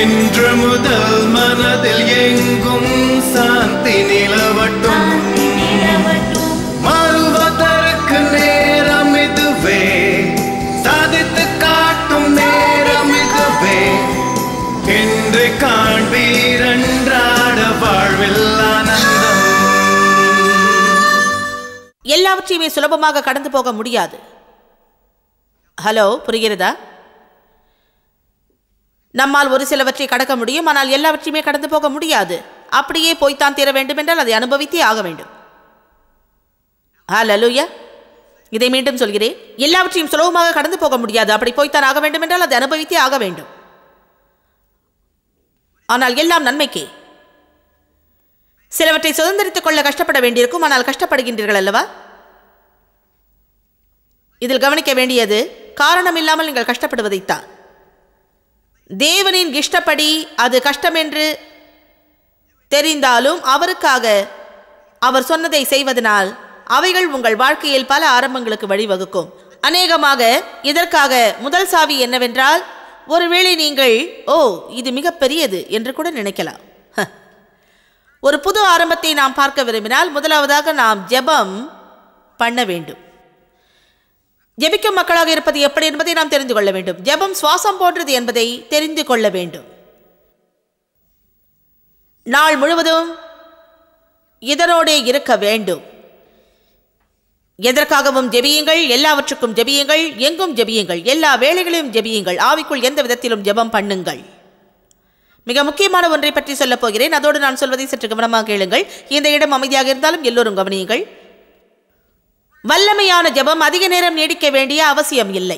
இன்று முதல் மனதில் எங்கும் சாந்தி நிலவட்டும் சாந்தி நிலவட்டும் மாறுவதற்கு நேரம் இதுவே சாதித்து காட்டும் நேரம் இதுவே இன்று காண்பீரன்றாட வாழ்வில் ஆனந்தம் எல்லாவற்றையுமே சுலபமாக கடந்து போக முடியாது ஹலோ புரிகிறதா நம்மால் ஒரு சிலவற்றை கடக்க முடியும் ஆனால் எல்லாவற்றையுமே கடந்து போக முடியாது அப்படியே போய்த்தான் தீர வேண்டும் என்றால் அதை அனுபவித்தே ஆக வேண்டும் ஹலலூயா இதை மீண்டும் சொல்கிறேன் எல்லாவற்றையும் சுலபமாக கடந்து போக முடியாது அப்படி போய்த்தான் ஆக வேண்டும் என்றால் அதை அனுபவித்தே ஆக வேண்டும் ஆனால் எல்லாம் நன்மைக்கே சிலவற்றை சுதந்திரித்துக் கொள்ள கஷ்டப்பட வேண்டியிருக்கும் ஆனால் கஷ்டப்படுகின்றீர்கள் அல்லவா இதில் கவனிக்க வேண்டியது காரணம் இல்லாமல் நீங்கள் கஷ்டப்படுவதைத்தான் தேவனின் இஷ்டப்படி அது கஷ்டம் என்று தெரிந்தாலும் அவருக்காக அவர் சொன்னதை செய்வதனால் அவைகள் உங்கள் வாழ்க்கையில் பல ஆரம்பங்களுக்கு வழிவகுக்கும் அநேகமாக இதற்காக முதல் சாவி என்னவென்றால் ஒருவேளை நீங்கள் ஓ இது மிகப்பெரியது என்று கூட நினைக்கலாம் ஹ. ஒரு புது ஆரம்பத்தை நாம் பார்க்க விரும்பினால் முதலாவதாக நாம் ஜெபம் பண்ண வேண்டும் ஜெபிக்கும் மக்களாக இருப்பது எப்படி என்பதை நாம் தெரிந்து கொள்ள வேண்டும் ஜெபம் சுவாசம் போன்றது என்பதை தெரிந்து கொள்ள வேண்டும் நாள் முழுவதும் இதனோடே இருக்க வேண்டும் எதற்காகவும் ஜெபியுங்கள் எல்லாவற்றுக்கும் ஜெபியுங்கள் எங்கும் ஜெபியுங்கள் எல்லா வேலைகளிலும் ஜெபியுங்கள் ஆவிக்குள் எந்த விதத்திலும் ஜெபம் பண்ணுங்கள் மிக முக்கியமான ஒன்றை பற்றி சொல்லப் போகிறேன் அதோடு நான் சொல்வதை சற்று கவனமாக கேளுங்கள் இந்த இடம் அமைதியாக இருந்தாலும் எல்லோரும் கவனியுங்கள் வல்லமையான ஜெபம் அதிக நேரம் நீடிக்க வேண்டிய அவசியம் இல்லை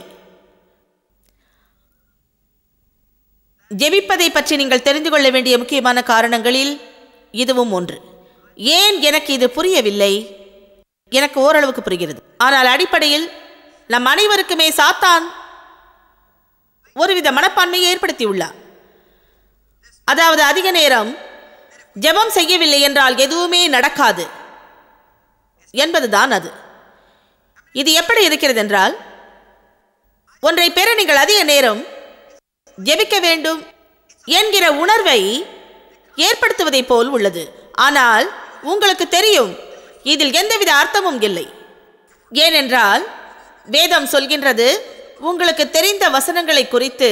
ஜெபிப்பதை பற்றி நீங்கள் தெரிந்து கொள்ள வேண்டிய முக்கியமான காரணங்களில் இதுவும் ஒன்று ஏன் எனக்கு இது புரியவில்லை எனக்கு ஓரளவுக்கு புரிகிறது ஆனால் அடிப்படையில் நம் அனைவருக்குமே சாத்தான் ஒருவித மனப்பான்மையை ஏற்படுத்தியுள்ளார் அதாவது அதிக நேரம் ஜெபம் செய்யவில்லை என்றால் எதுவுமே நடக்காது என்பதுதான் அது இது எப்படி இருக்கிறது என்றால் ஒன்றை பெற நீங்கள் அதிக நேரம் ஜெபிக்க வேண்டும் என்கிற உணர்வை ஏற்படுத்துவதைப் போல் உள்ளது ஆனால் உங்களுக்கு தெரியும் இதில் எந்தவித அர்த்தமும் இல்லை ஏனென்றால் வேதம் சொல்கின்றது உங்களுக்கு தெரிந்த வசனங்களை குறித்து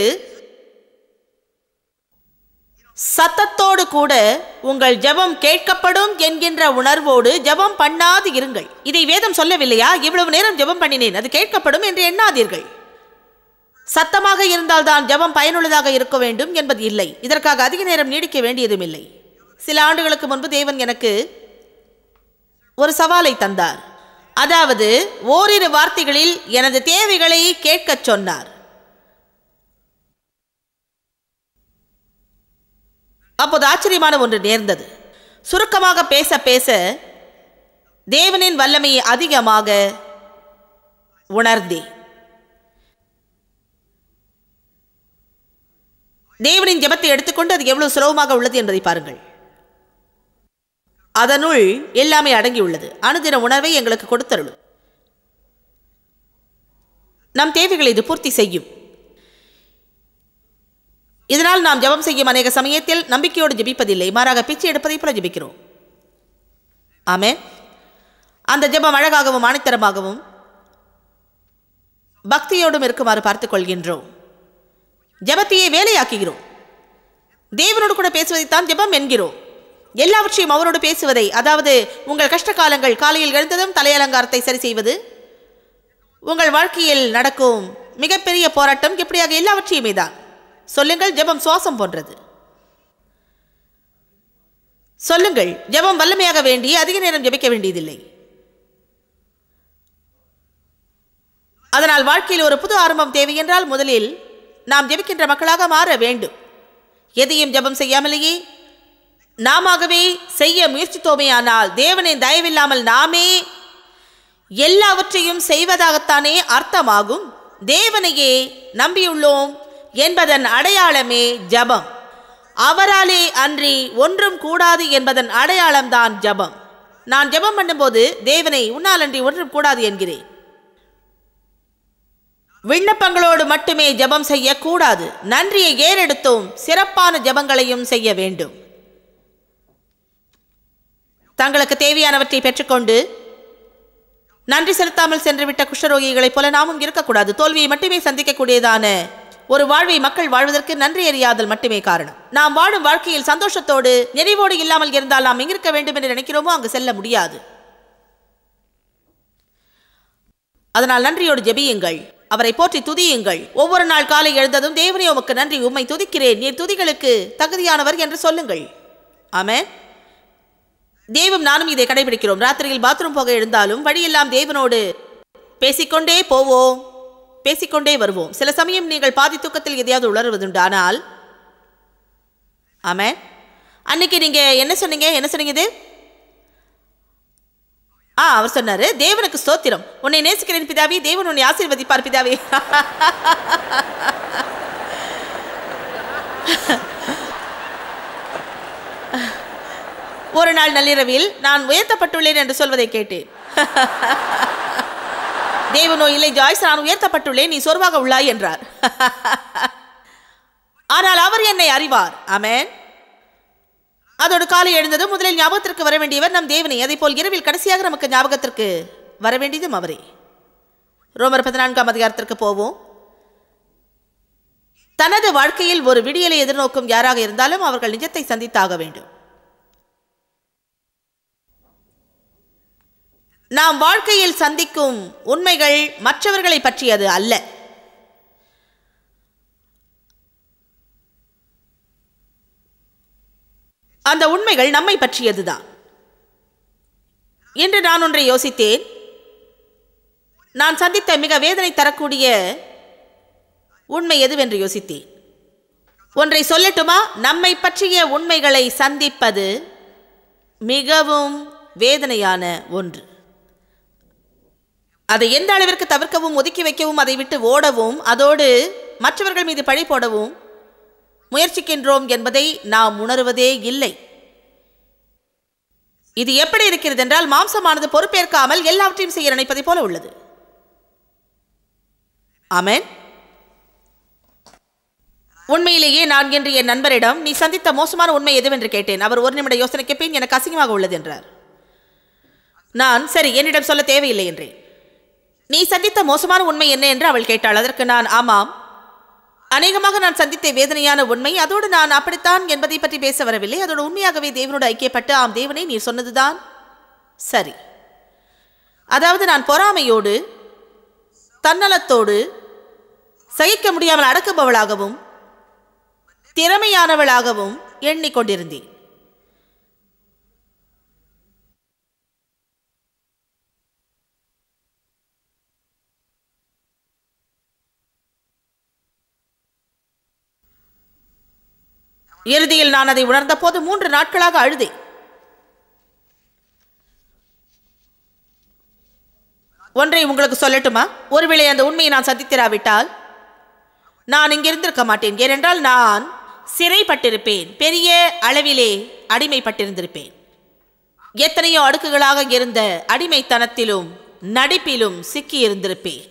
சத்தத்தோடு கூட உங்கள் ஜெபம் கேட்கப்படும் என்கின்ற உணர்வோடு ஜெபம் பண்ணாது இருங்கள் இதை வேதம் சொல்லவில்லையா இவ்வளவு நேரம் ஜெபம் பண்ணினேன் அது கேட்கப்படும் என்று எண்ணாதீர்கள் சத்தமாக இருந்தால்தான் ஜெபம் பயனுள்ளதாக இருக்க வேண்டும் என்பது இல்லை இதற்காக அதிக நேரம் நீடிக்க வேண்டியதும் இல்லை சில ஆண்டுகளுக்கு முன்பு தேவன் எனக்கு ஒரு சவாலை தந்தார் அதாவது ஓரிரு வார்த்தைகளில் எனது தேவைகளை கேட்கச் சொன்னார் அப்போது ஆச்சரியமான ஒன்று நேர்ந்தது சுருக்கமாக பேச பேச தேவனின் வல்லமையை அதிகமாக உணர்ந்தேன் தேவனின் ஜெபத்தை எடுத்துக்கொண்டு அது எவ்வளவு சுலபமாக உள்ளது என்பதை பாருங்கள் அதனுள் எல்லாமே அடங்கியுள்ளது அனுதின உணர்வை எங்களுக்கு கொடுத்தருளும் நம் தேவைகளை இது பூர்த்தி செய்யும் இதனால் நாம் ஜெபம் செய்யும் அநேக சமயத்தில் நம்பிக்கையோடு ஜெபிப்பதில்லை மாறாக பிச்சை எடுப்பதை போல ஜெபிக்கிறோம் ஆமே அந்த ஜெபம் அழகாகவும் ஆணித்தரமாகவும் பக்தியோடும் இருக்குமாறு பார்த்துக் கொள்கின்றோம் ஜெபத்தையே வேலையாக்குகிறோம் தேவனோடு கூட பேசுவதைத்தான் ஜெபம் என்கிறோம் எல்லாவற்றையும் அவரோடு பேசுவதை அதாவது உங்கள் கஷ்ட காலங்கள் காலையில் எழுந்ததும் தலையலங்காரத்தை சரி செய்வது உங்கள் வாழ்க்கையில் நடக்கும் மிகப்பெரிய போராட்டம் எப்படியாக எல்லாவற்றையுமே தான் சொல்லுங்கள் ஜெபம் சுவாசம் போன்றது சொல்லுங்கள் ஜெபம் வல்லமையாக வேண்டி அதிக நேரம் ஜெபிக்க வேண்டியதில்லை அதனால் வாழ்க்கையில் ஒரு புது ஆரம்பம் தேவை என்றால் முதலில் நாம் ஜெபிக்கின்ற மக்களாக மாற வேண்டும் எதையும் ஜெபம் செய்யாமலேயே நாமவே செய்ய முயற்சித்தோமேயானால் தேவனின் தயவில்லாமல் நாமே எல்லாவற்றையும் செய்வதாகத்தானே அர்த்தமாகும் தேவனையே நம்பியுள்ளோம் என்பதன் அடையாளமே ஜபம் அவராலே அன்றி ஒன்றும் கூடாது என்பதன் அடையாளம்தான் ஜபம் நான் ஜெபம் பண்ணும்போது தேவனை உன்னால் அன்றி ஒன்றும் கூடாது என்கிறேன் விண்ணப்பங்களோடு மட்டுமே ஜெபம் செய்யக்கூடாது நன்றியை ஏறெடுத்தும் சிறப்பான ஜெபங்களையும் செய்ய வேண்டும் தங்களுக்கு தேவையானவற்றை பெற்றுக்கொண்டு நன்றி செலுத்தாமல் சென்றுவிட்ட குஷ்டரோகிகளைப் போல நாமும் இருக்கக்கூடாது தோல்வியை மட்டுமே சந்திக்கக்கூடியதான ஒரு வாழ்வை மக்கள் வாழ்வதற்கு நன்றி அறியாதல் மட்டுமே காரணம் நாம் வாழும் வாழ்க்கையில் சந்தோஷத்தோடு நிறைவோடு இல்லாமல் இருந்தால் நாம் எங்கிருக்க வேண்டும் என்று நினைக்கிறோமோ அங்கு செல்ல முடியாது அதனால் நன்றியோடு ஜெபியுங்கள் அவரை போற்றி துதியுங்கள் ஒவ்வொரு நாள் காலை எழுந்ததும் தேவனே உமக்கு நன்றி உம்மை துதிக்கிறேன் நீர் துதிகளுக்கு தகுதியானவர் என்று சொல்லுங்கள் ஆமென் தேவம் நானும் இதை கடைபிடிக்கிறோம் ராத்திரியில் பாத்ரூம் போக எழுந்தாலும் வழியெல்லாம் தேவனோடு பேசிக்கொண்டே போவோம் பேசிக்கொண்டே வருவோம் சில சமயம் நீங்கள் பாதி தூக்கத்தில் எதையாவது உணர்வதுண்டு ஆனால் ஆமென் அன்னைக்கு நீங்க என்ன சொன்னீங்க என்ன சொன்னீங்க இது ஆ அவர் சொன்னாரு தேவனுக்கு ஸ்தோத்திரம் உன்னை நேசிக்கிறேன் பிதாவே தேவன் உன்னை ஆசீர்வதிப்பார் பிதாவே ஒரு நாள் நள்ளிரவில் நான் உயர்த்தப்பட்டுள்ளேன் என்று சொல்வதை கேட்டேன் தேவனோ இல்லை ஜாய்ஸ் நான் உயர்த்தப்பட்டுள்ளேன் நீ சொர்வாக உள்ளாய் என்றார் ஆனால் அவர் என்னை அறிவார் ஆமென் அதோடு காலை எழுந்தது முதலில் ஞாபகத்திற்கு வர வேண்டியவர் நம் தேவனை அதே போல் இரவில் கடைசியாக நமக்கு ஞாபகத்திற்கு வர வேண்டியதும் அவரே ரோமர் பதினான்காம் அதிகாரத்திற்கு போவோம் தனது வாழ்க்கையில் ஒரு விடியலை எதிர்நோக்கும் யாராக இருந்தாலும் அவர்கள் நிஜத்தை சந்தித்தாக வேண்டும் நாம் வாழ்க்கையில் சந்திக்கும் உண்மைகள் மற்றவர்களை பற்றியது அல்ல அந்த உண்மைகள் நம்மை பற்றியதுதான் இன்று நான் ஒன்றை யோசித்தேன் நான் சந்தித்த மிக வேதனை தரக்கூடிய உண்மை எதுவென்று யோசித்தேன் ஒன்றை சொல்லட்டுமா நம்மை பற்றிய உண்மைகளை சந்திப்பது மிகவும் வேதனையான ஒன்று அதை எந்த அளவிற்கு தவிர்க்கவும் ஒதுக்கி வைக்கவும் அதை விட்டு ஓடவும் அதோடு மற்றவர்கள் மீது பழி போடவும் முயற்சிக்கின்றோம் என்பதை நாம் உணருவதே இல்லை இது எப்படி இருக்கிறது என்றால் மாம்சமானது பொறுப்பேற்காமல் எல்லாவற்றையும் செய்ய நினைப்பதை போல உள்ளது ஆமென் உண்மையிலேயே நான் என்று என் நண்பரிடம் நீ சந்தித்த மோசமான உண்மை எதுவென்று கேட்டேன் அவர் ஒரு நிமிட யோசனைக்கு பின் எனக்கு அசிங்கமாக உள்ளது என்றார் நான் சரி என்னிடம் சொல்ல தேவையில்லை என்றேன் நீ சந்தித்த மோசமான உண்மை என்ன என்று அவள் கேட்டாள் அதற்கு நான் ஆமாம் அநேகமாக நான் சந்தித்த வேதனையான உண்மை அதோடு நான் அப்படித்தான் என்பதை பற்றி பேச வரவில்லை அதோடு உண்மையாகவே தேவனோடு ஐக்கியப்பட்டு ஆம் தேவனே நீர் சொன்னதுதான் சரி அதாவது நான் பொறாமையோடு தன்னலத்தோடு சகிக்க முடியாமல் அடக்குபவளாகவும் திறமையானவளாகவும் எண்ணிக்கொண்டிருந்தேன் இறுதியில் நான் அதை உணர்ந்த போது மூன்று நாட்களாக அழுதேன் ஒன்றை உங்களுக்கு சொல்லட்டுமா ஒருவேளை அந்த உண்மையை நான் சந்தித்திராவிட்டால் நான் இங்கிருந்திருக்க மாட்டேன் ஏனென்றால் நான் சிறைப்பட்டிருப்பேன் பெரிய அளவிலே அடிமைப்பட்டிருந்திருப்பேன் எத்தனையோ அடுக்குகளாக இருந்த அடிமைத்தனத்திலும் நடிப்பிலும் சிக்கி இருந்திருப்பேன்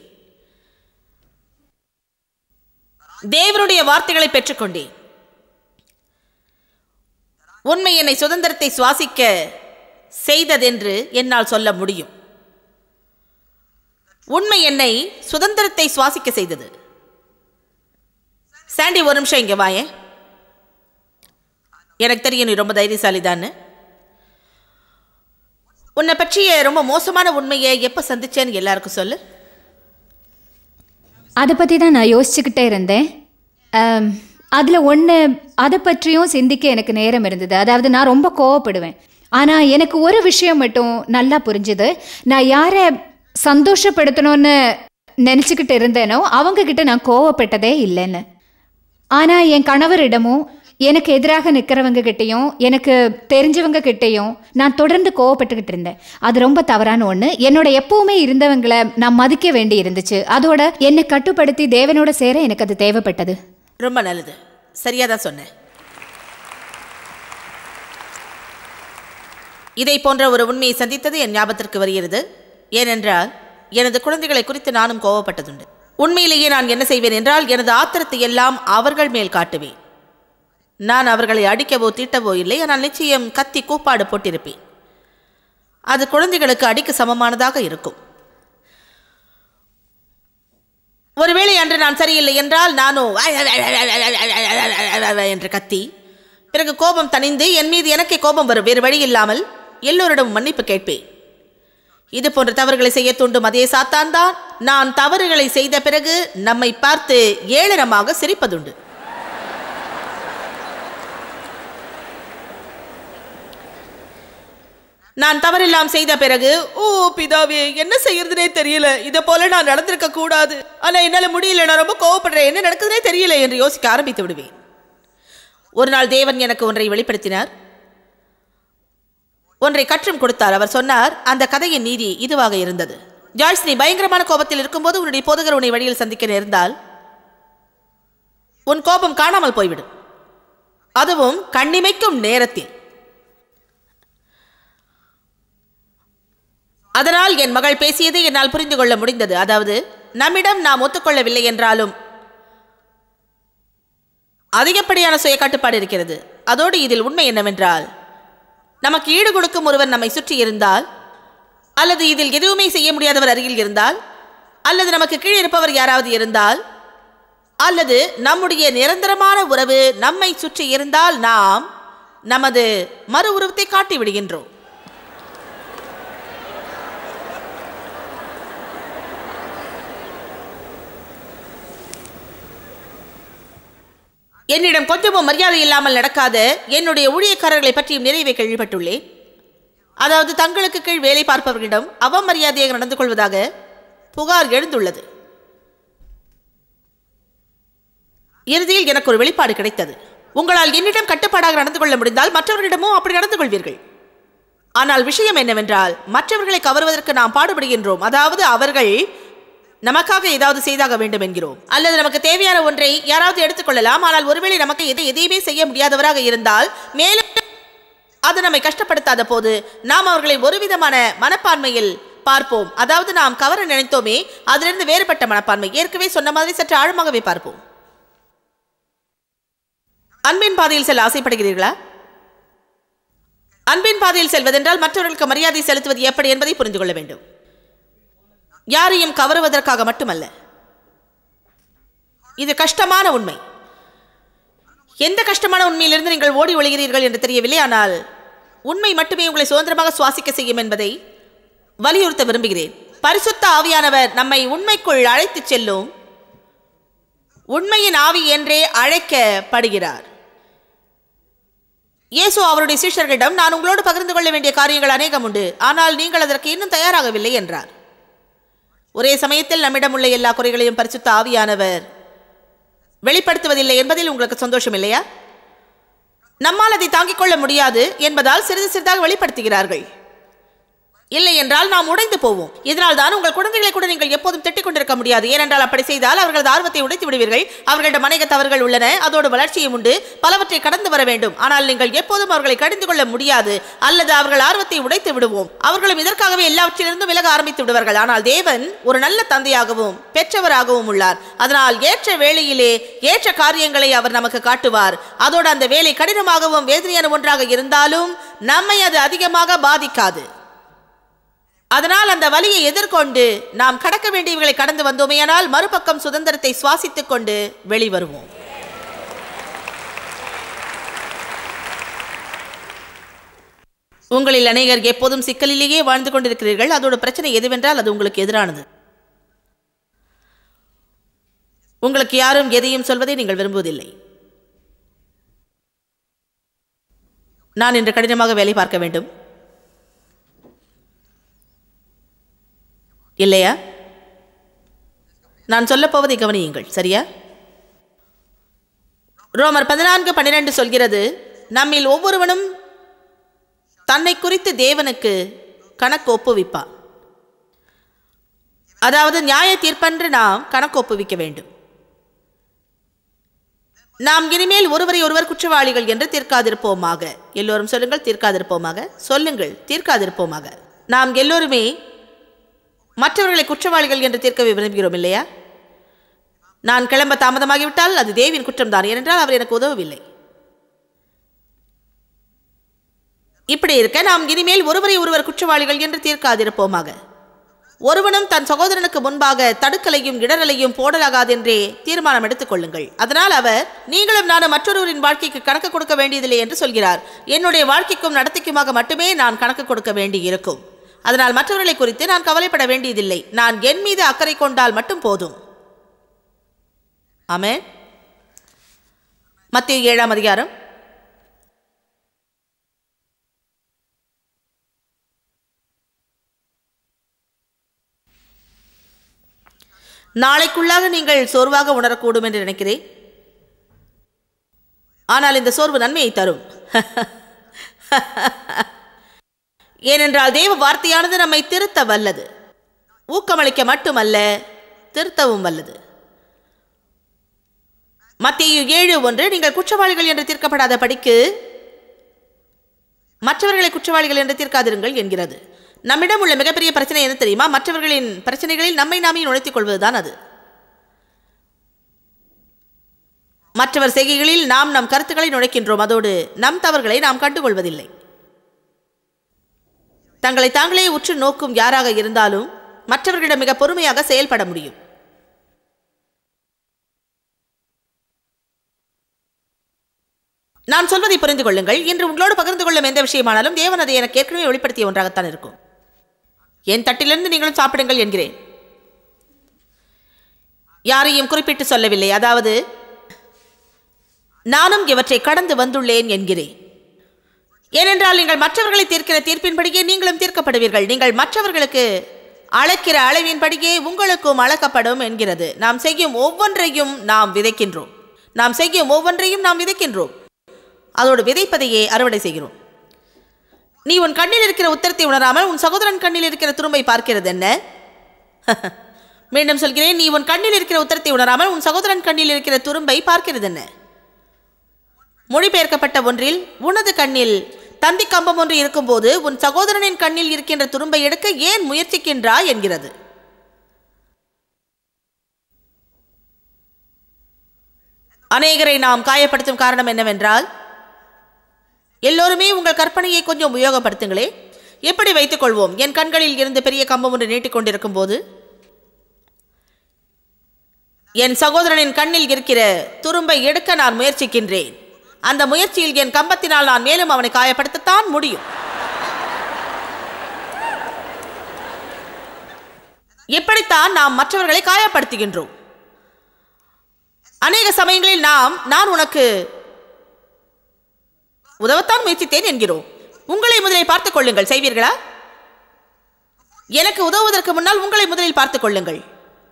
தேவனுடைய வார்த்தைகளை பெற்றுக்கொண்டேன் உண்மை என்னை சுதந்திரத்தை சுவாசிக்க செய்ததென்று என்னால் சொல்ல முடியும் உண்மை என்னை சுதந்திரத்தை சுவாசிக்க செய்தது சாண்டி ஒரு நிமிஷம் இங்க வாயேன் எனக்கு தெரியும் நீ ரொம்ப தைரியசாலி உன்னை பற்றிய ரொம்ப மோசமான உண்மையை எப்போ சந்திச்சேன்னு எல்லாருக்கும் சொல்லு அதை பற்றி தான் நான் யோசிச்சுக்கிட்டே இருந்தேன் அதில் ஒன்று அதை பற்றியும் சிந்திக்க எனக்கு நேரம் இருந்தது அதாவது நான் ரொம்ப கோவப்படுவேன் ஆனால் எனக்கு ஒரு விஷயம் மட்டும் நல்லா புரிஞ்சுது நான் யாரை சந்தோஷப்படுத்தணும்னு நினச்சிக்கிட்டு இருந்தேனோ அவங்க கிட்ட நான் கோவப்பட்டதே இல்லைன்னு ஆனால் என் கணவரிடமும் எனக்கு எதிராக நிற்கிறவங்க கிட்டேயும் எனக்கு தெரிஞ்சவங்க கிட்டேயும் நான் தொடர்ந்து கோவப்பட்டுக்கிட்டு இருந்தேன் அது ரொம்ப தவறான ஒன்று என்னோட எப்பவுமே இருந்தவங்களை நான் மதிக்க வேண்டி இருந்துச்சு அதோட என்னை கட்டுப்படுத்தி தேவனோட சேர எனக்கு அது தேவைப்பட்டது ரொம்ப நல்லது சரியா தான் சொன்னேன் இதை போன்ற ஒரு உண்மையை சந்தித்தது என் ஞாபகத்திற்கு வருகிறது ஏனென்றால் எனது குழந்தைகளை குறித்து நானும் கோவப்பட்டதுண்டு உண்மையிலேயே நான் என்ன செய்வேன் என்றால் எனது ஆத்திரத்தை எல்லாம் அவர்கள் மேல் காட்டுவேன் நான் அவர்களை அடிக்கவோ திட்டவோ இல்லை ஆனால் நிச்சயம் கத்தி கூப்பாடு போட்டிருப்பேன் அது குழந்தைகளுக்கு அடிக்க சமமானதாக இருக்கும் ஒருவேளை அன்று நான் சரியில்லை என்றால் நானோ என்று கத்தி பிறகு கோபம் தணிந்து என் மீது எனக்கே கோபம் வரும் வேறு வழி இல்லாமல் எல்லோரிடம் மன்னிப்பு கேட்பேன் இது போன்ற தவறுகளை செய்ய தூண்டும் அதே சாத்தான் தான் நான் தவறுகளை செய்த பிறகு நம்மை பார்த்து ஏளனமாக சிரிப்பதுண்டு நான் தவறெல்லாம் செய்த பிறகு ஓ பிதாவே என்ன செய்யறதுனே தெரியல இதை போல நான் நடந்திருக்க கூடாது ஆனா என்னால முடியல நான் ரொம்ப கோவப்படுறேன் என்ன நடக்குதுனே தெரியல என்று யோசிக்க ஆரம்பித்து விடுவேன் ஒரு நாள் தேவன் எனக்கு ஒன்றை வெளிப்படுத்தினார் ஒன்றை கற்றும் கொடுத்தார் அவர் சொன்னார் அந்த கதையின் நீதி இதுவாக இருந்தது ஜாய்ஸ் நீ பயங்கரமான கோபத்தில் இருக்கும்போது உன்னுடைய போதகர் உன்னை வழியில் சந்திக்க நேர்ந்தால் உன் கோபம் காணாமல் போய்விடும் அதுவும் கண்ணிமைக்கும் நேரத்தில் அதனால் என் மகள் பேசியதை என்னால் புரிந்து கொள்ள முடிந்தது அதாவது நம்மிடம் நாம் ஒத்துக்கொள்ளவில்லை என்றாலும் அதிகப்படியான சுய கட்டுப்பாடு இருக்கிறது அதோடு இதில் உண்மை என்னவென்றால் நமக்கு ஈடு கொடுக்கும் ஒருவர் நம்மை சுற்றி இருந்தால் அல்லது இதில் எதுவுமே செய்ய முடியாதவர் அருகில் இருந்தால் அல்லது நமக்கு கீழ் இருப்பவர் யாராவது இருந்தால் அல்லது நம்முடைய நிரந்தரமான உறவு நம்மை சுற்றி இருந்தால் நாம் நமது மறு உருவத்தை காட்டி விடுகின்றோம் என்னிடம் கொஞ்சமும் மரியாதை இல்லாமல் நடக்காத என்னுடைய ஊழியக்காரர்களை பற்றியும் நிறைவே கேள்விப்பட்டுள்ளேன் அதாவது தங்களுக்கு கீழ் வேலை பார்ப்பவர்களிடம் அவமரியாதையாக நடந்து கொள்வதாக புகார் எழுந்துள்ளது இறுதியில் எனக்கு ஒரு வெளிப்பாடு கிடைத்தது உங்களால் என்னிடம் கட்டுப்பாடாக நடந்து கொள்ள முடிந்தால் மற்றவர்களிடமும் அப்படி நடந்து கொள்வீர்கள் ஆனால் விஷயம் என்னவென்றால் மற்றவர்களை கவருவதற்கு நாம் பாடுபடுகின்றோம் அதாவது அவர்கள் நமக்காக ஏதாவது செய்தாக வேண்டும் என்கிறோம் அல்லது நமக்கு தேவையான ஒன்றை யாராவது எடுத்துக்கொள்ளலாம் ஆனால் ஒருவேளை நமக்கு எதை எதையுமே செய்ய முடியாதவராக இருந்தால் மேலும் அது நம்மை கஷ்டப்படுத்தாத போது நாம் அவர்களை ஒரு விதமான மனப்பான்மையில் பார்ப்போம் அதாவது நாம் கவர நினைத்தோமே அதிலிருந்து வேறுபட்ட மனப்பான்மை ஏற்கனவே சொன்ன மாதிரி சற்று ஆழமாகவே பார்ப்போம் அன்பின் பாதையில் செல்ல ஆசைப்படுகிறீர்களா அன்பின் பாதையில் செல்வதென்றால் மற்றவர்களுக்கு மரியாதை செலுத்துவது எப்படி என்பதை புரிந்து கொள்ள வேண்டும் யாரையும் கவருவதற்காக மட்டுமல்ல இது கஷ்டமான உண்மை எந்த கஷ்டமான உண்மையிலிருந்து நீங்கள் ஓடி ஒழிகிறீர்கள் என்று தெரியவில்லை ஆனால் உண்மை மட்டுமே உங்களை சுதந்திரமாக சுவாசிக்க செய்யும் என்பதை வலியுறுத்த விரும்புகிறேன் பரிசுத்த ஆவியானவர் நம்மை உண்மைக்குள் அழைத்துச் செல்லும் உண்மையின் ஆவி என்றே அழைக்கப்படுகிறார் இயேசு அவருடைய சீஷர்களிடம் நான் உங்களோடு பகிர்ந்து கொள்ள வேண்டிய காரியங்கள் அநேகம் உண்டு ஆனால் நீங்கள் அதற்கு இன்னும் தயாராகவில்லை என்றார் ஒரே சமயத்தில் நம்மிடம் உள்ள எல்லா குறைகளையும் பரிசுத்த ஆவியானவர் வெளிப்படுத்துவதில்லை என்பதில் உங்களுக்கு சந்தோஷம் இல்லையா நம்மால் அதை தாங்கிக் கொள்ள முடியாது என்பதால் சிறிது சிறிதாக வெளிப்படுத்துகிறார்கள் இல்லை என்றால் நாம் உடைந்து போவோம் இதனால் தான் உங்கள் குழந்தைகளை கூட நீங்கள் எப்போதும் திட்டிக் கொண்டிருக்க முடியாது ஏனென்றால் அப்படி செய்தால் அவர்களது ஆர்வத்தை உடைத்து விடுவீர்கள் அவர்களிடம் அநேக தவறுகள் உள்ளன அதோடு வளர்ச்சியும் உண்டு பலவற்றை கடந்து வர வேண்டும் ஆனால் நீங்கள் எப்போதும் அவர்களை கடிந்து கொள்ள முடியாது அல்லது அவர்கள் ஆர்வத்தை உடைத்து விடுவோம் அவர்களும் இதற்காகவே எல்லாவற்றிலிருந்தும் விலக ஆரம்பித்து விடுவார்கள் ஆனால் தேவன் ஒரு நல்ல தந்தையாகவும் பெற்றவராகவும் உள்ளார் அதனால் ஏற்ற வேளையிலே ஏற்ற காரியங்களை அவர் நமக்கு காட்டுவார் அதோடு அந்த வேலை கடினமாகவும் வேதனையான ஒன்றாக இருந்தாலும் நம்மை அது அதிகமாக பாதிக்காது அதனால் அந்த வலியை எதிர்கொண்டு நாம் கடக்க வேண்டியவர்களை கடந்து வந்தோமேயானால் மறுபக்கம் சுதந்திரத்தை சுவாசித்துக் கொண்டு வெளிவருவோம் உங்களில் அநேகர் எப்போதும் சிக்கலிலேயே வாழ்ந்து கொண்டிருக்கிறீர்கள் அதோட பிரச்சனை எதுவென்றால் அது உங்களுக்கு எதிரானது உங்களுக்கு யாரும் எதையும் சொல்வதை நீங்கள் விரும்புவதில்லை நான் இன்று கடினமாக வேலை பார்க்க வேண்டும் இல்லையா நான் சொல்லப் போவதை கவனியுங்கள் சரியா ரோமர் பதினான்கு பன்னிரண்டு சொல்கிறது நம்மில் ஒவ்வொருவனும் தன்னை குறித்து தேவனுக்கு கணக்கு ஒப்புவிப்பான் அதாவது நியாய தீர்ப்பன்று நாம் கணக்கு ஒப்புவிக்க வேண்டும் நாம் இனிமேல் ஒருவரை ஒருவர் குற்றவாளிகள் என்று தீர்க்காதிருப்போமாக எல்லோரும் சொல்லுங்கள் தீர்க்காதிருப்போமாக சொல்லுங்கள் தீர்க்காதிருப்போமாக நாம் எல்லோருமே மற்றவர்களை குற்றவாளிகள் என்று தீர்க்க விரும்புகிறோம் இல்லையா நான் கிளம்ப தாமதமாகிவிட்டால் அது தேவியின் குற்றம்தான் ஏனென்றால் அவர் எனக்கு உதவவில்லை இப்படி இருக்க நாம் இனிமேல் ஒருவரை ஒருவர் குற்றவாளிகள் என்று தீர்க்காதிருப்போமாக ஒருவனும் தன் சகோதரனுக்கு முன்பாக தடுக்கலையும் இடரலையும் போடலாகாதென்றே தீர்மானம் எடுத்துக் கொள்ளுங்கள் அதனால் அவர் நீங்களும் நானும் மற்றொருவரின் வாழ்க்கைக்கு கணக்கு கொடுக்க வேண்டியதில்லை என்று சொல்கிறார் என்னுடைய வாழ்க்கைக்கும் நடத்தைக்குமாக மட்டுமே நான் கணக்கு கொடுக்க வேண்டி இருக்கும் அதனால் மற்றவர்களை குறித்து நான் கவலைப்பட வேண்டியதில்லை நான் என் மீது அக்கறை கொண்டால் மட்டும் போதும் ஆமென் மத்திய ஏழாம் அதிகாரம் நாளைக்குள்ளாக நீங்கள் சோர்வாக உணரக்கூடும் என்று நினைக்கிறேன் ஆனால் இந்த சோர்வு நன்மையை தரும் ஏனென்றால் தேவ வார்த்தையானது நம்மை திருத்த வல்லது ஊக்கமளிக்க மட்டுமல்ல திருத்தவும் வல்லது மத்திய ஏழு ஒன்று நீங்கள் குற்றவாளிகள் என்று தீர்க்கப்படாத படிக்கு மற்றவர்களை குற்றவாளிகள் என்று தீர்க்காதிருங்கள் என்கிறது நம்மிடம் உள்ள மிகப்பெரிய பிரச்சனை என்ன தெரியுமா மற்றவர்களின் பிரச்சனைகளில் நம்மை நாமே நுழைத்துக் கொள்வதுதான் அது மற்றவர் செய்கைகளில் நாம் நம் கருத்துக்களை நுழைக்கின்றோம் அதோடு நம் தவறுகளை நாம் கண்டுகொள்வதில்லை தங்களை தாங்களே உற்று நோக்கும் யாராக இருந்தாலும் மற்றவர்களிடம் மிக பொறுமையாக செயல்பட முடியும் நான் சொல்வதை புரிந்து கொள்ளுங்கள் இன்று உங்களோடு பகிர்ந்து கொள்ளும் எந்த விஷயமானாலும் தேவன் அதை எனக்கு ஏற்கனவே வெளிப்படுத்திய ஒன்றாகத்தான் இருக்கும் என் தட்டிலிருந்து நீங்களும் சாப்பிடுங்கள் என்கிறேன் யாரையும் குறிப்பிட்டு சொல்லவில்லை அதாவது நானும் இவற்றை கடந்து வந்துள்ளேன் என்கிறேன் ஏனென்றால் நீங்கள் மற்றவர்களை தீர்க்கிற தீர்ப்பின்படியே நீங்களும் தீர்க்கப்படுவீர்கள் நீங்கள் மற்றவர்களுக்கு அளக்கிற அளவின்படியே உங்களுக்கும் அளக்கப்படும் என்கிறது நாம் செய்யும் ஒவ்வொன்றையும் நாம் விதைக்கின்றோம் நாம் செய்யும் ஒவ்வொன்றையும் நாம் விதைக்கின்றோம் அதோடு விதைப்பதையே அறுவடை செய்கிறோம் நீ உன் கண்ணில் இருக்கிற உத்தரத்தை உணராமல் உன் சகோதரன் கண்ணில் இருக்கிற துரும்பை பார்க்கிறது என்ன மீண்டும் சொல்கிறேன் நீ உன் கண்ணில் இருக்கிற உத்தரத்தை உணராமல் உன் சகோதரன் கண்ணில் இருக்கிற துரும்பை பார்க்கிறது என்ன மொழிபெயர்க்கப்பட்ட ஒன்றில் உனது கண்ணில் தந்தி கம்பம் ஒன்று இருக்கும்போது உன் சகோதரனின் கண்ணில் இருக்கின்ற துரும்பை எடுக்க ஏன் முயற்சிக்கின்றாய் என்கிறது அநேகரை நாம் காயப்படுத்தும் காரணம் என்னவென்றால் எல்லோருமே உங்கள் கற்பனையை கொஞ்சம் உபயோகப்படுத்துங்களே எப்படி வைத்துக் கொள்வோம் என் கண்களில் இருந்து பெரிய கம்பம் ஒன்று நீட்டிக்கொண்டிருக்கும் போது என் சகோதரனின் கண்ணில் இருக்கிற துரும்பை எடுக்க நான் முயற்சிக்கின்றேன் அந்த முயற்சியில் என் கம்பத்தினால் நான் மேலும் அவனை காயப்படுத்தத்தான் முடியும் எப்படித்தான் நாம் மற்றவர்களை காயப்படுத்துகின்றோம் அநேக சமயங்களில் நாம் நான் உனக்கு உதவத்தான் முயற்சித்தேன் என்கிறோம் உங்களை முதலில் பார்த்துக் கொள்ளுங்கள் செய்வீர்களா எனக்கு உதவுவதற்கு முன்னால் உங்களை முதலில் பார்த்துக் கொள்ளுங்கள்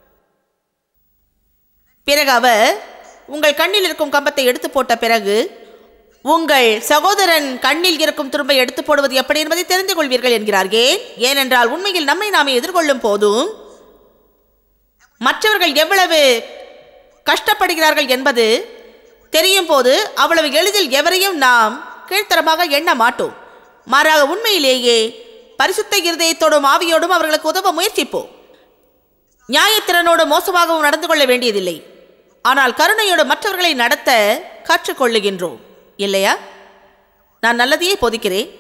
பிறகு அவர் உங்கள் கண்ணில் இருக்கும் கம்பத்தை எடுத்து போட்ட பிறகு உங்கள் சகோதரன் கண்ணில் இருக்கும் துரும்பை எடுத்து போடுவது எப்படி என்பதை தெரிந்து கொள்வீர்கள் என்கிறார் ஏன் ஏனென்றால் உண்மையில் நம்மை நாமே எதிர்கொள்ளும் போதும் மற்றவர்கள் எவ்வளவு கஷ்டப்படுகிறார்கள் என்பது தெரியும் போது அவ்வளவு எளிதில் எவரையும் நாம் கீழ்த்தரமாக எண்ண மாட்டோம் மாறாக உண்மையிலேயே பரிசுத்த இருதயத்தோடும் ஆவியோடும் அவர்களுக்கு உதவ முயற்சிப்போம் நியாயத்திறனோடு மோசமாகவும் நடந்து கொள்ள வேண்டியதில்லை ஆனால் கருணையோடு மற்றவர்களை நடத்த கற்றுக்கொள்ளுகின்றோம் இல்லையா நான் நல்லதையே போதிக்கிறேன்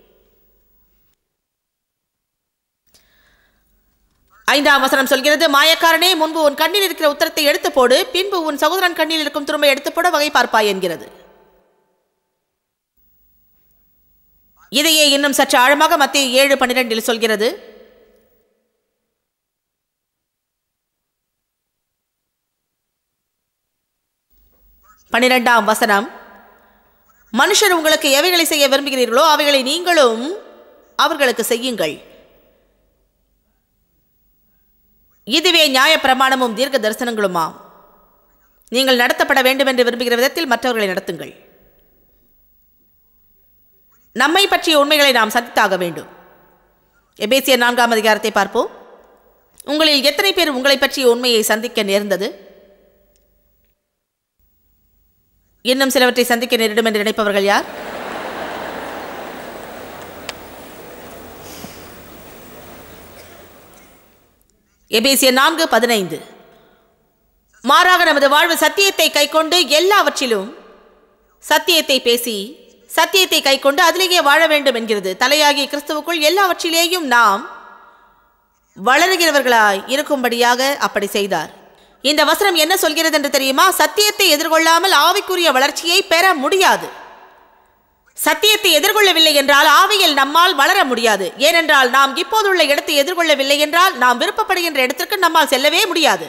ஐந்தாம் வசனம் சொல்கிறது மாயக்காரனே முன்பு உன் கண்ணில் இருக்கிற உத்தரத்தை எடுத்து போடு பின்பு உன் சகோதரன் கண்ணில் இருக்கும் துரும்பை எடுத்து போட வகை பார்ப்பாய் என்கிறது இதையே இன்னும் சற்று ஆழமாக மத்திய ஏழு பன்னிரெண்டில் சொல்கிறது பன்னிரெண்டாம் வசனம் மனுஷர் உங்களுக்கு எவைகளை செய்ய விரும்புகிறீர்களோ அவைகளை நீங்களும் அவர்களுக்கு செய்யுங்கள் இதுவே நியாய பிரமாணமும் தீர்க்க தரிசனங்களுமாம் நீங்கள் நடத்தப்பட வேண்டும் என்று விரும்புகிற விதத்தில் மற்றவர்களை நடத்துங்கள் நம்மை பற்றிய உண்மைகளை நாம் சந்தித்தாக வேண்டும் எபேசியர் நான்காம் அதிகாரத்தை பார்ப்போம் உங்களில் எத்தனை பேர் உங்களை பற்றிய உண்மையை சந்திக்க நேர்ந்தது இன்னும் சிலவற்றை சந்திக்க நேரிடும் என்று நினைப்பவர்கள் யார் எபேசியர் நான்கு பதினைந்து மாறாக நமது வாழ்வு சத்தியத்தை கைக்கொண்டு எல்லாவற்றிலும் சத்தியத்தை பேசி சத்தியத்தை கைக்கொண்டு அதிலேயே வாழ வேண்டும் என்கிறது தலையாகிய கிறிஸ்துவுக்குள் எல்லாவற்றிலேயும் நாம் வளருகிறவர்களாய் இருக்கும்படியாக அப்படி செய்தார் இந்த வசனம் என்ன சொல்கிறது என்று தெரியுமா சத்தியத்தை எதிர்கொள்ளாமல் ஆவிக்குரிய வளர்ச்சியை பெற முடியாது சத்தியத்தை எதிர்கொள்ளவில்லை என்றால் ஆவியில் நம்மால் வளர முடியாது ஏனென்றால் நாம் இப்போதுள்ள இடத்தை எதிர்கொள்ளவில்லை என்றால் நாம் விருப்பப்படுகின்ற இடத்திற்கு நம்மால் செல்லவே முடியாது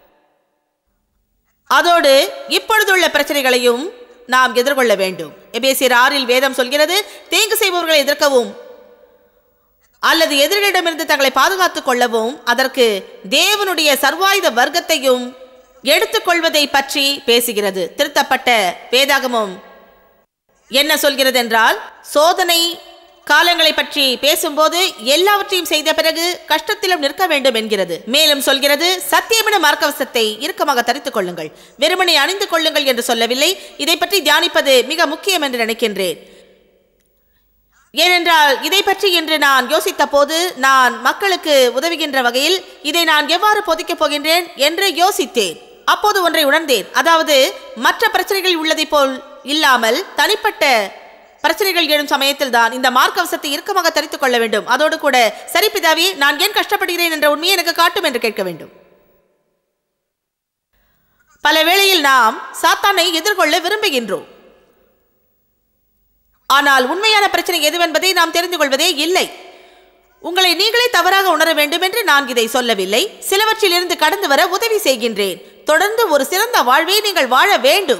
அதோடு இப்பொழுதுள்ள பிரச்சனைகளையும் நாம் எதிர்கொள்ள வேண்டும் எபேசியர் ஆறில் வேதம் சொல்கிறது தீங்கு செய்பவர்களை எதிர்க்கவும் அல்லது எதிரிகளிடமிருந்து தங்களை பாதுகாத்துக் கொள்ளவும் அதற்கு தேவனுடைய சர்வாயுத வர்க்கத்தையும் எடுத்துக்கொள்வதை பற்றி பேசுகிறது திருத்தப்பட்ட வேதாகமம் என்ன சொல்கிறது என்றால் சோதனை காலங்களை பற்றி பேசும்போது எல்லாவற்றையும் செய்த பிறகு கஷ்டத்திலும் நிற்க வேண்டும் என்கிறது மேலும் சொல்கிறது சத்தியமிட மார்க்கவசத்தை இறுக்கமாக தரித்துக் கொள்ளுங்கள் வெறுமனை அணிந்து கொள்ளுங்கள் என்று சொல்லவில்லை இதை பற்றி தியானிப்பது மிக முக்கியம் என்று நினைக்கின்றேன் ஏனென்றால் இதை பற்றி இன்று நான் யோசித்த போது நான் மக்களுக்கு உதவுகின்ற வகையில் இதை நான் எவ்வாறு பொதிக்கப் போகின்றேன் என்று யோசித்தேன் அப்போது ஒன்றை உணர்ந்தேன் அதாவது மற்ற பிரச்சனைகள் உள்ளதைப் போல் இல்லாமல் தனிப்பட்ட பிரச்சனைகள் எழும் சமயத்தில் தான் இந்த மார்க்கவசத்தை இறுக்கமாக தரித்துக் கொள்ள வேண்டும் அதோடு கூட சரி பிதாவே நான் ஏன் கஷ்டப்படுகிறேன் என்ற உண்மையை எனக்கு காட்டும் என்று கேட்க வேண்டும் பல வேளையில் நாம் சாத்தானை எதிர்கொள்ள விரும்புகின்றோம் ஆனால் உண்மையான பிரச்சனை எதுவென்பதை நாம் தெரிந்து கொள்வதே இல்லை உங்களை நீங்களே தவறாக உணர வேண்டும் என்று நான் இதை சொல்லவில்லை சிலவற்றிலிருந்து கடந்து வர உதவி செய்கின்றேன் தொடர்ந்து ஒரு சிறந்த வாழ்வை நீங்கள் வாழ வேண்டும்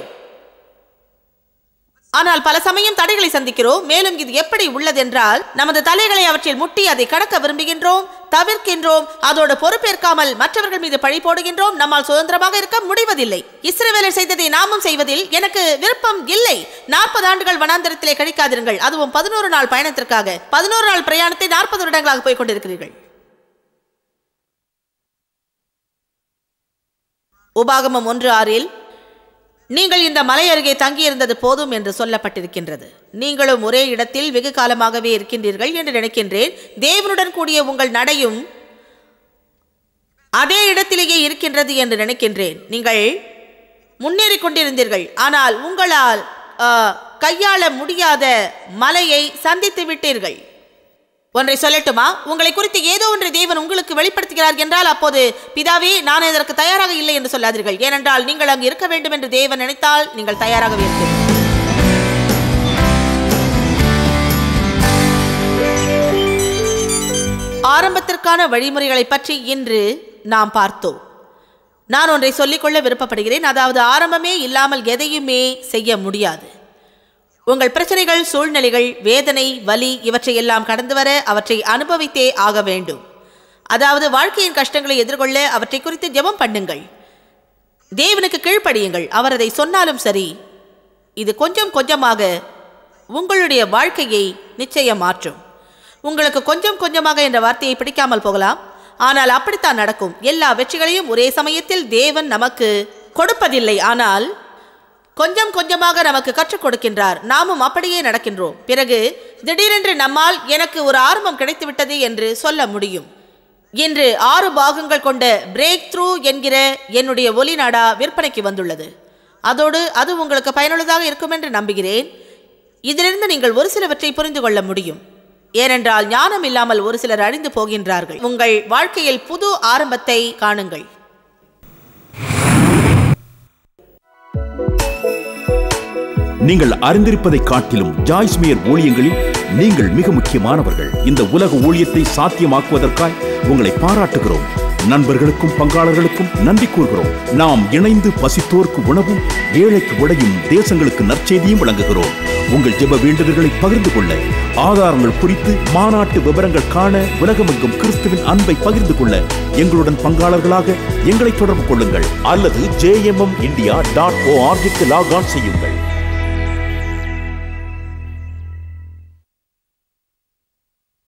ஆனால் பல சமயம் தடைகளை சந்திக்கிறோம் மேலும் இது எப்படி உள்ளதென்றால் நமது தலைகளை அவற்றில் முட்டி அதை கடக்க விரும்புகின்றோம் தவிர்க்கின்றோம் அதோடு பொறுப்பேற்காமல் மற்றவர்கள் மீது பழி போடுகின்றோம் நம்மால் சுதந்திரமாக இருக்க முடிவதில்லை இஸ்ரவேலர் செய்ததை நாமும் செய்வதில் எனக்கு விருப்பம் இல்லை நாற்பது ஆண்டுகள் வனாந்தரத்திலே கழிக்காதிருங்கள் அதுவும் பதினோரு நாள் பயணத்திற்காக பதினோரு நாள் பிரயாணத்தை நாற்பது வருடங்களாக போய் கொண்டிருக்கிறீர்கள் உபாகமம் ஒன்று ஆறில் நீங்கள் இந்த மலை அருகே தங்கியிருந்தது போதும் என்று சொல்லப்பட்டிருக்கின்றது நீங்களும் ஒரே இடத்தில் வெகு காலமாகவே இருக்கின்றீர்கள் என்று நினைக்கின்றேன் தேவனுடன் கூடிய உங்கள் நடையும் அதே இடத்திலேயே இருக்கின்றது என்று நினைக்கின்றேன் நீங்கள் முன்னேறி கொண்டிருந்தீர்கள் ஆனால் உங்களால் ஆ, கையாள முடியாத மலையை சந்தித்து விட்டீர்கள் ஒன்றை சொல்லட்டுமா உங்களை குறித்து ஏதோ ஒன்றை தேவன் உங்களுக்கு வெளிப்படுத்துகிறார் என்றால் அப்போது பிதாவே நான் இதற்கு தயாராக இல்லை என்று சொல்லாதீர்கள் ஏனென்றால் நீங்கள் அங்கு இருக்க வேண்டும் என்று தேவன் நினைத்தால் நீங்கள் தயாராகவே இருக்கிறீர்கள் ஆரம்பத்திற்கான வழிமுறைகளை பற்றி இன்று நாம் பார்த்தோம் நான் ஒன்றை சொல்லிக்கொள்ள விருப்பப்படுகிறேன் அதாவது ஆரம்பமே இல்லாமல் எதையுமே செய்ய முடியாது உங்கள் பிரச்சனைகள் சூழ்நிலைகள் வேதனை வலி இவற்றை எல்லாம் கடந்து வர அவற்றை அனுபவித்தே ஆக வேண்டும் அதாவது வாழ்க்கையின் கஷ்டங்களை எதிர்கொள்ள அவற்றை குறித்து ஜெபம் பண்ணுங்கள் தேவனுக்கு கீழ்ப்படியுங்கள் அவர் அதை சொன்னாலும் சரி இது கொஞ்சம் கொஞ்சமாக உங்களுடைய வாழ்க்கையை நிச்சயம் மாற்றும் உங்களுக்கு கொஞ்சம் கொஞ்சமாக என்ற வார்த்தையை பிடிக்காமல் போகலாம் ஆனால் அப்படித்தான் நடக்கும் எல்லா வெற்றிகளையும் ஒரே சமயத்தில் தேவன் நமக்கு கொடுப்பதில்லை ஆனால் கொஞ்சம் கொஞ்சமாக நமக்கு கற்றுக் கொடுக்கின்றார் நாமும் அப்படியே நடக்கின்றோம் பிறகு திடீரென்று நம்மால் எனக்கு ஒரு ஆரம்பம் கிடைத்துவிட்டது என்று சொல்ல முடியும் இன்று ஆறு பாகங்கள் கொண்ட பிரேக் த்ரூ என்கிற என்னுடைய ஒலி நாடா விற்பனைக்கு வந்துள்ளது அதோடு அது உங்களுக்கு பயனுள்ளதாக இருக்கும் என்று நம்புகிறேன் இதிலிருந்து நீங்கள் ஒரு சிலவற்றை புரிந்து கொள்ள முடியும் ஏனென்றால் ஞானம் இல்லாமல் ஒரு சிலர் அழிந்து போகின்றார்கள் உங்கள் வாழ்க்கையில் புது ஆரம்பத்தை காணுங்கள் நீங்கள் அறிந்திருப்பதை காட்டிலும் ஜாய்ஸ் மேயர் ஊழியங்களில் நீங்கள் மிக முக்கியமானவர்கள் இந்த உலக ஊழியத்தை சாத்தியமாக்குவதற்காய் உங்களை பாராட்டுகிறோம் நண்பர்களுக்கும் பங்காளர்களுக்கும் நன்றி கூறுகிறோம் நாம் இணைந்து பசித்தோர்க்கு உணவும் ஏழைக்கு உடையும் தேசங்களுக்கு நற்செய்தியும் வழங்குகிறோம் உங்கள் ஜெப வேண்டுதல்களை பகிர்ந்து கொள்ள ஆதாரங்கள் குறித்து மாநாட்டு விவரங்கள் காண உலகமெங்கும் கிறிஸ்துவின் அன்பை பகிர்ந்து கொள்ள எங்களுடன் பங்காளர்களாக எங்களை தொடர்பு கொள்ளுங்கள் அல்லது ஜேஎம்எம் இந்தியா டாட் ஓஆர்ஜிக்கு லாக் ஆன் செய்யுங்கள்